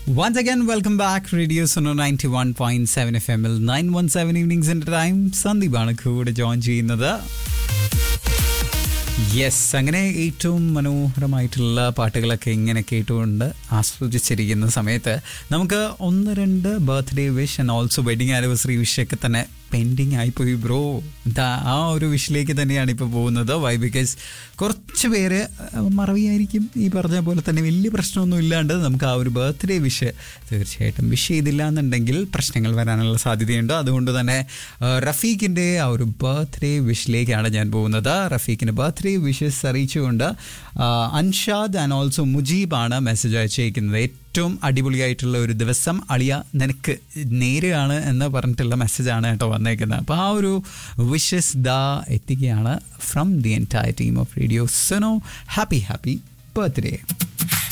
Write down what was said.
Once again, welcome back. Radio Sono 91.7 FM ൽ 917 evenings in time സന്ദീപാണ് കൂടെ join ചെയ്യുന്നത് yes അങ്ങനെ ഏറ്റവും മനോഹരമായിട്ടുള്ള പാട്ടുകളൊക്കെ ഇങ്ങനെ കേട്ടുകൊണ്ട് ആസ്വദിച്ചിരിക്കുന്ന സമയത്ത് നമുക്ക് ഒന്ന് രണ്ട് birthday wish and also wedding anniversary വിഷൊക്കെ തന്നെ പെൻഡിങ് ആയിപ്പോയി ബ്രോ ആ ഒരു വിഷിലേക്ക് തന്നെയാണ് ഇപ്പോൾ പോകുന്നത് വൈ ബിക്കോസ് കുറച്ച് പേര് മറവിയായിരിക്കും ഈ പറഞ്ഞ പോലെ തന്നെ വലിയ പ്രശ്നമൊന്നും ഇല്ലാണ്ട് നമുക്ക് ആ ഒരു ബർത്ത്ഡേ വിഷ് തീർച്ചയായിട്ടും വിഷ് ചെയ്തില്ല എന്നുണ്ടെങ്കിൽ പ്രശ്നങ്ങൾ വരാനുള്ള സാധ്യതയുണ്ട് അതുകൊണ്ട് തന്നെ ആ, റഫീഖിൻ്റെ ആ ഒരു ബർത്ത്ഡേ വിഷിലേക്കാണ് ഞാൻ പോകുന്നത് റഫീഖിന് ബർത്ത്ഡേ വിഷസ് അറിയിച്ചുകൊണ്ട് ആ, അൻഷാദ് ആൻഡ് ഓൾസോ മുജീബാണ് മെസ്സേജ് അയച്ചേക്കുന്നത് ഏറ്റവും അടിപൊളിയായിട്ടുള്ള ഒരു ദിവസം അളിയ നിനക്ക് നേരെയാണ് എന്ന് പറഞ്ഞിട്ടുള്ള മെസ്സേജാണ് കേട്ടോ വന്നേക്കുന്നത് അപ്പോൾ ആ ഒരു വിഷസ് ദാ എത്തിക്കുകയാണ് from the entire team of radio Suno happy happy birthday